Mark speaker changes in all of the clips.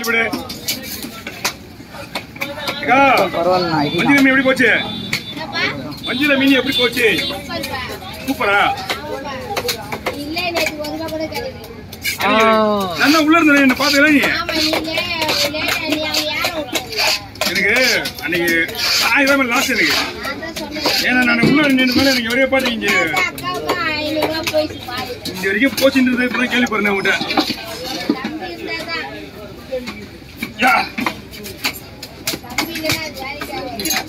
Speaker 1: விடு அக்கா,
Speaker 2: பரவாயில்லண்ணா இது
Speaker 1: மஞ்சள் மீன் எப்படி போச்சு மஞ்சள் மீன் எப்படி போச்சு சூப்பரா
Speaker 3: இல்ல நேத்து ஒரு ரூபா கூட கிடைக்கல
Speaker 1: நான் தான் உள்ள இருந்தேன் என்ன பாத்தீங்களா நீ
Speaker 3: ஆமா நீ லே- லேட்டா நீ அவங்க யாரை விட்டாங்க
Speaker 1: எனக்கு அன்னைக்கு ஆயிரம் ரூபாய் லாஸ்ட் எனக்கு
Speaker 3: நான் தான் சொன்னேன்
Speaker 1: ஏன்னா நான் உள்ள நின்று மேலே எனக்கு ஒரே பாட்டு இங்க
Speaker 3: அக்காவுக்கு ஐநூறு ரூபா போயிடுச்சு பாரு
Speaker 1: இங்க வரைக்கும் போச்சுன்றது இப்பதான் கேள்விப்படுறேன் உங்கள்கிட்ட
Speaker 3: தம்பி இருந்தாதான்
Speaker 1: யா
Speaker 3: தம்பி இல்லைன்னா அது வேலைக்கு ஆகாது.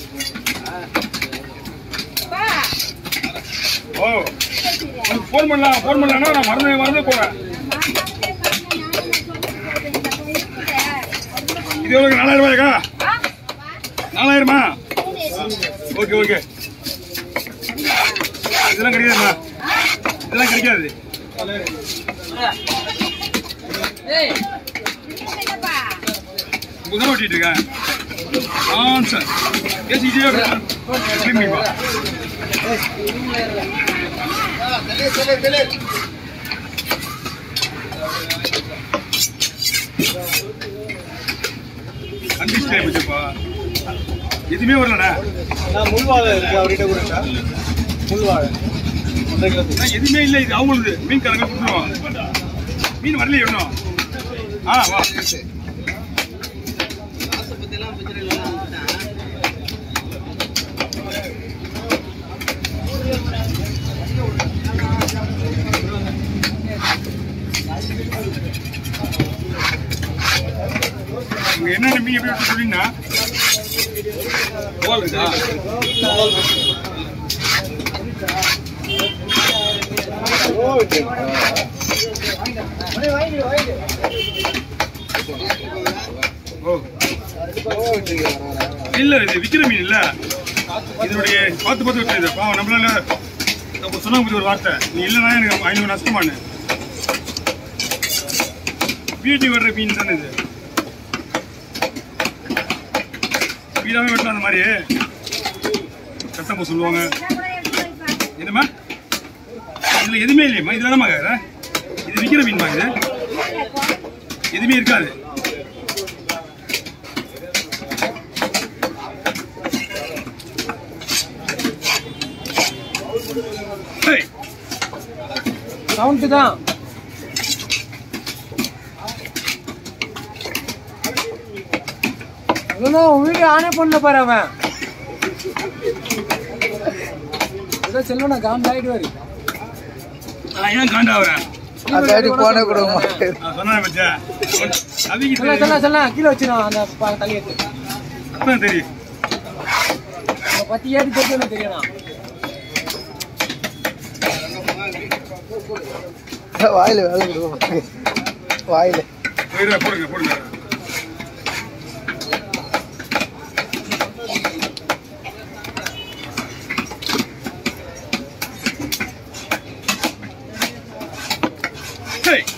Speaker 3: அப்பா,
Speaker 1: ஓ உனக்கு ஃபோன் பண்ணலாம் ஃபோன் பண்ணலாம்னா நான் மறந்து மறந்து போறேன்
Speaker 3: நான் சாப்பிட்டே பண்ணேன், நானும் நான் சொல்லிட்டு போறேன். இந்த பையன் இருக்கிறேன்.
Speaker 1: இது எவ்வளவு நாலாயிரம் ரூபாய்க்கா நாலாயிரமா ஓகே ஓகே இதெல்லாம் கிடைக்காதுமா இதெல்லாம் கிடைக்காது
Speaker 3: என்னப்பா?
Speaker 1: புதன் ஓட்டிட்டு இருக்கேன் ஆ சார் பேசிக்கிட்டே இருக்கேன் எப்படிப்பா கண்டிஷன் வச்சுப்பா எதுவுமே வரலண்ணா
Speaker 2: நான் முள்வாழை இருக்கு அவர்கிட்ட கொடுத்தா முள்வாழை ஒன்றரை கிலோ
Speaker 1: அண்ணா, எதுவுமே இல்லை இது அவங்களுது மீன் கணக்கு கொடுத்துருவோம் மீன் வரலையே இன்னும் ஆ வா இங்க என்னென்ன மீன் எப்படி எடுத்து சொல்லினா போல் இருக்கா ஓ இல்ல இது விக்கிற மீன் இல்ல இதனுடைய பார்த்து பார்த்து விட்டுருது பாவம் நம்மளால அப்ப சொன்னாங்க பத்தி ஒரு வார்த்தை நீ இல்லைன்னா எனக்கு ஐநூறு நஷ்டமானு வீட்டுக்கு வர்ற மீன் தானே இது வீடாவே வெட்டலாம் அந்த மாதிரி கஷ்டப்போ சொல்லுவாங்க என்னம்மா இதுல எதுவுமே இல்லையம்மா இதுல என்னம்மா கேக்குற? இது விக்கிற மீன்மா இது எதுவுமே இருக்காது ஹேய்,
Speaker 2: கவுண்ட் தான் இன்னும் வீடியோ ஆனே பண்ணல பாரு அவன் ஏதோ செல்வனா காம் ஆயிடுவாரு
Speaker 1: நான் ஏன் காண்டாவறேன்
Speaker 2: அதாடி போன கொடுக்க மாட்டேன்
Speaker 1: நான் சொன்னேன் பத்தியா
Speaker 2: சொல்ல
Speaker 1: அவிக்கு
Speaker 2: சொல்ல சொல்ல கீழே வச்சிடும் அந்த ப- தள்ளி எடுத்து
Speaker 1: அதான் தெரியும்
Speaker 2: அதை பத்தி ஏறி தெரியும் தெரியணும்
Speaker 4: வாயில வேலை கொடுக்க வாயில
Speaker 1: போயிடுறா போடுங்க போடுங்க ஹேய்.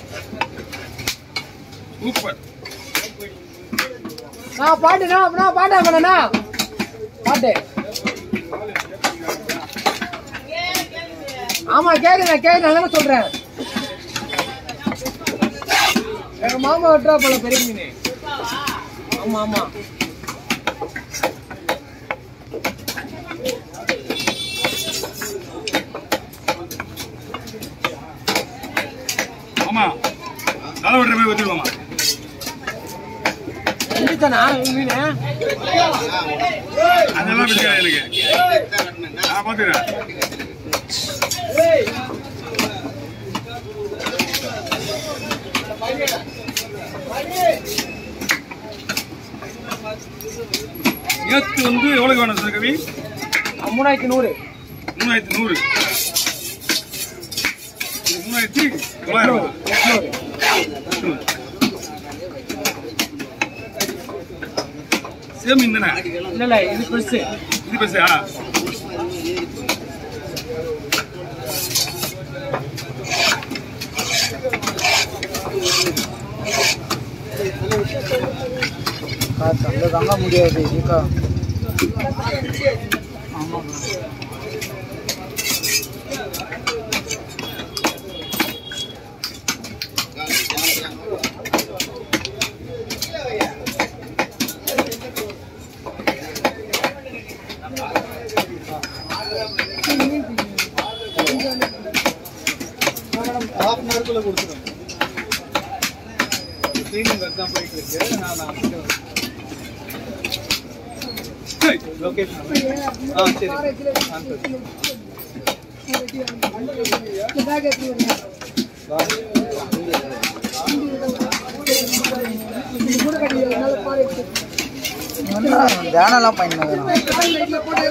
Speaker 1: சூப்பர்
Speaker 2: நான் பாட்டுனா நான் பாட்டா பண்ணனா பாட்டு ஆமா கேக்குறேன் கேக்குறேன் நல்லா சொல்றேன் எங்க மாமா வெட்டுறா போல பெரிய மீன் ஆமா ஆமா
Speaker 1: ஆமா தலை விடுற மாதிரி வச்சுருவாமா
Speaker 2: செஞ்சுத்தானா மீன்
Speaker 1: அதெல்லாம் வச்சுக்காது எனக்கு நான் பார்த்துக்கிறேன் நேற்று வந்து எவ்வளோக்கு வேணும் சார் கவி
Speaker 2: மூணாயிரத்தி நூறு
Speaker 1: மூணாயிரத்தி நூறு இது மூணாயிரத்தி தொள்ளாயிரம்
Speaker 2: எட்நூறு
Speaker 1: சேம் தானே
Speaker 2: இல்ல இல்ல இது பெருசு
Speaker 1: இது பெருசா
Speaker 4: அங்க தங்க முடியாது இதுக்கா
Speaker 2: தான் போயிட்டு இருக்கு நான் நான் கிட்ட வந்து-
Speaker 1: ஹேய்,
Speaker 2: லொகேஷன் ஆ சரி அனுப்பு.
Speaker 3: இந்த பேக் எடுத்து வரேன் இது கூட கட்டி நல்ல பாரு எடுத்து
Speaker 4: தியானம்லாம் பண்ணிட்டு
Speaker 3: லைட்ல போட்டு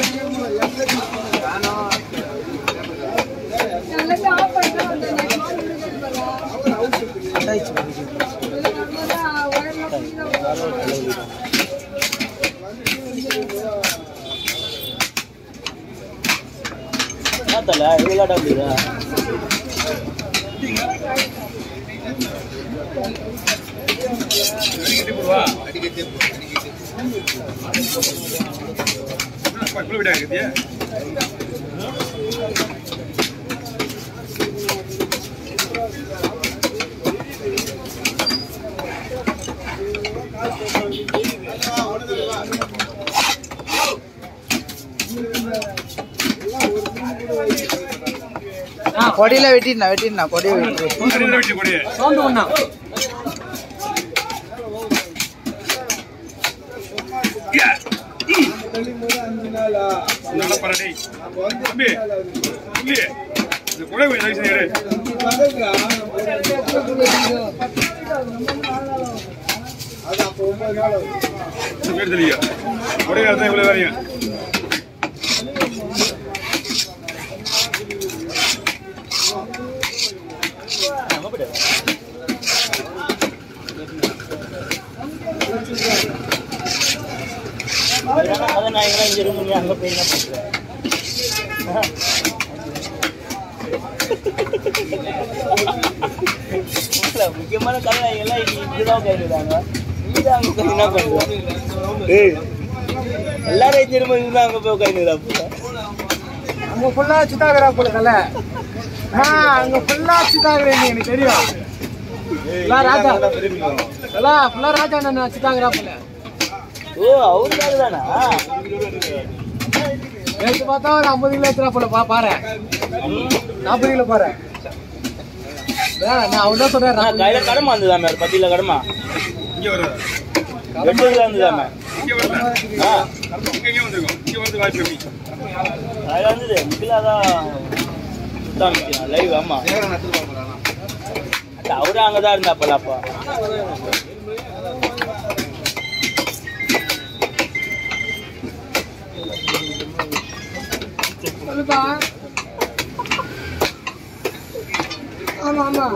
Speaker 3: நல்லா ஆஃப் பண்ணிட்டு வந்தேன் நான் கால் விடுறது பாரு
Speaker 5: தல இவ்வளோ டபுளா
Speaker 1: அடிக்கடி போடுவா. அப்பா, இவ்வளவு வீடா இருக்குதியா?
Speaker 4: கொடியில வெட்டினா வெட்டினா கொடியை வெட்டி
Speaker 1: அடிக்கடி வெட்டி போடு.
Speaker 2: சவுண்ட் ஒண்ணா
Speaker 1: யா. நல்லா பாரு, டேய். தம்பி, தம்பி, இந்த குடை கொஞ்சம் தயவு செய்து எடு. இந்த பேர் தெரியல. குடையில இருந்தா இவ்வளவு வேலையும்.
Speaker 5: அதை நான் எங்கே இங்கே இருந்து அங்கே போய் என்ன பண்ணுறேன் முக்கியமான கதை எல்லாம் இப்படிதான் கைவிடுறாங்க இங்கதான் அங்கே போய் என்ன பண்ணுறேன் ஏய் எல்லாரும் திரும்ப இங்கே அங்கே போய் கைவிடுறா
Speaker 2: அங்க ஃபுல்லா சித்தாகரா போல கல அங்க ஃபுல்லா சித்தாகரா எனக்கு தெரியும் ஃபுல்லா ராஜா ஃபுல்லா ஃபுல்லா ராஜா நான் சித்தாகரா போல
Speaker 5: ஓ அவருக்காக தானா
Speaker 2: நேற்று பார்த்தா ஒரு ஐம்பது கிலோ எத்தனை போல பா பாரு நாற்பது கிலோ பாரு நான் அவன் தான் சொல்றேன்
Speaker 5: நான் கையில் கடமை வந்ததாமே ஒரு பத்து கிலோ கடமை
Speaker 1: இங்க வராதா?
Speaker 5: எட்டு கிலோ இருந்ததாமே
Speaker 1: இங்க வரல.
Speaker 5: ஆ
Speaker 1: இங்க எங்கேயும் வந்திருக்கோம். இங்க வரது வாய்ப்பு கம்மி.
Speaker 5: அதில் வந்தது முக்கில தான் சுத்தம் லைவ் ஆமா அவரு அங்கதான் இருந்தாப்பல அப்பா
Speaker 3: சொல்லுப்பா ஆமா ஆமா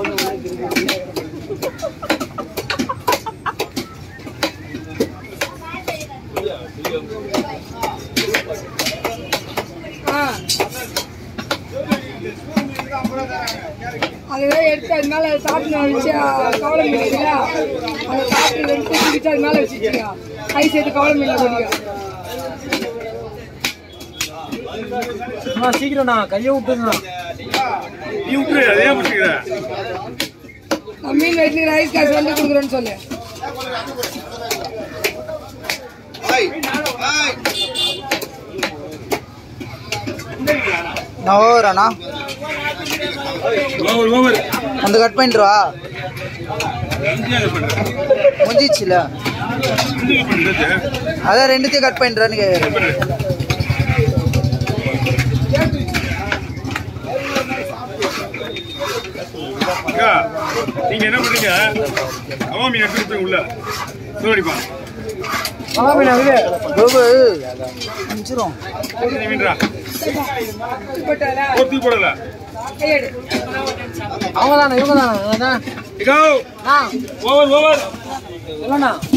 Speaker 3: ஆ. அதுதான் எடுத்து அது மேல சாப்பிட்டு வச்சு கவலை மீன் இருக்குல்ல அந்த சாப்பிட்டு எடுத்து பிடிச்சு அது மேல வச்சுச்சுங்க கை சேர்த்து கவலை மீன்ல போடுங்க
Speaker 2: சீக்கிரம் நான் கையை விட்டுருந்தா
Speaker 1: நீ விட்டுரு, அதே பிடிச்சிக்கிற.
Speaker 3: நான் மீன் வெட்டி ரைஸ் காசு வந்து கொடுக்குறேன்னு சொல்லு
Speaker 4: நான் ஓவராண்ணா
Speaker 1: ஓவர், ஓவர்.
Speaker 4: அந்த கட் பண்ணிட்டுருவா
Speaker 1: இங்கே அதை பண்ற.
Speaker 4: முடிஞ்சிச்சுல
Speaker 1: இங்கே பண்றது.
Speaker 4: அதான் ரெண்டுத்தையும் கட் பண்ணிட்டுறான்னு கேட்குறேன்
Speaker 1: அக்கா, நீங்க என்ன பண்றீங்க அவா மீன் எடுத்து கொடுத்துருங்க உள்ள சோடிப்பான்
Speaker 2: பலாமீன் அது
Speaker 4: கோபு அஞ்சிரும்
Speaker 1: மீன்றா
Speaker 3: போட்டாரா
Speaker 1: ஒரு தூக்கி போடல
Speaker 3: கையெடு
Speaker 2: அவங்க தானே இவங்க தானே அதான்
Speaker 1: இகோ
Speaker 2: ஆ
Speaker 1: ஓவர் ஓவர்
Speaker 2: இல்லைண்ணா